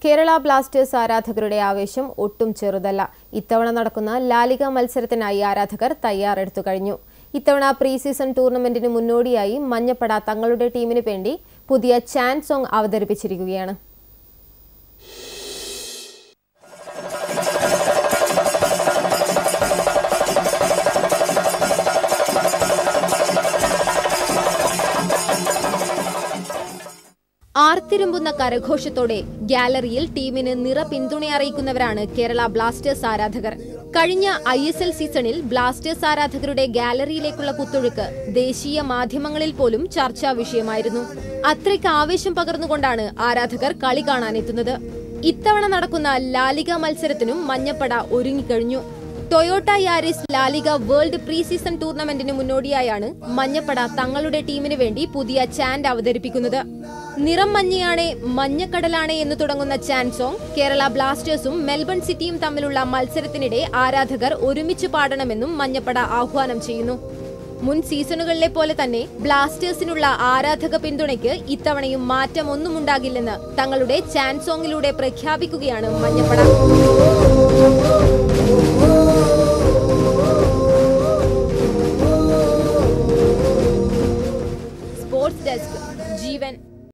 Kerala Blasters ആരാധകരുടെ ആവേശം ഒട്ടും ചെറുതല്ല ഇത്തവണ നടക്കുന്ന ലാലിക മത്സരത്തിനായി ആരാധകർ തയ്യാറെടുത്തു കഴിഞ്ഞു ഇത്തവണ പ്രീ സീസൺ ടൂർണമെന്റിന് മുന്നോടിയായി മഞ്ഞപ്പട തങ്ങളുടെ ടീമിന് വേണ്ടി പുതിയ ചാൻ സോങ് അവതരിപ്പിച്ചിരിക്കുകയാണ് ആർത്തിരുമ്പുന്ന കരഘോഷത്തോടെ ഗാലറിയിൽ ടീമിന് നിറ പിന്തുണ അറിയിക്കുന്നവരാണ് കേരള ബ്ലാസ്റ്റേഴ്സ് ആരാധകർ കഴിഞ്ഞ ഐ എസ് എൽ സീസണിൽ ബ്ലാസ്റ്റേഴ്സ് ആരാധകരുടെ ഗാലറിയിലേക്കുള്ള കുത്തൊഴുക്ക് ദേശീയ മാധ്യമങ്ങളിൽ പോലും ചർച്ചാ വിഷയമായിരുന്നു അത്രയ്ക്ക് ആവേശം പകർന്നുകൊണ്ടാണ് ആരാധകർ കളി കാണാനെത്തുന്നത് ഇത്തവണ നടക്കുന്ന ലാലിക മത്സരത്തിനും മഞ്ഞപ്പട ഒരുങ്ങിക്കഴിഞ്ഞു Toyota Yaris La Liga world pre season ടൂർണമെന്റിന് മുന്നോടിയായാണ് മഞ്ഞപ്പട തങ്ങളുടെ ടീമിന് വേണ്ടി പുതിയ ചാൻഡ് അവതരിപ്പിക്കുന്നത് നിറം മഞ്ഞയാണേ മഞ്ഞക്കടലാണേ എന്ന് തുടങ്ങുന്ന ചാൻഡ് സോങ് കേരള ബ്ലാസ്റ്റേഴ്സും മെൽബൺ സിറ്റിയും തമ്മിലുള്ള മത്സരത്തിനിടെ ആരാധകർ ഒരുമിച്ച് പാടണമെന്നും മഞ്ഞപ്പട ആഹ്വാനം ചെയ്യുന്നു മുൻ സീസണുകളിലെ പോലെ തന്നെ ബ്ലാസ്റ്റേഴ്സിനുള്ള ആരാധക പിന്തുണയ്ക്ക് ഇത്തവണയും മാറ്റമൊന്നുമുണ്ടാകില്ലെന്ന് തങ്ങളുടെ ചാൻഡ് സോങ്ങിലൂടെ പ്രഖ്യാപിക്കുകയാണ് മഞ്ഞപ്പട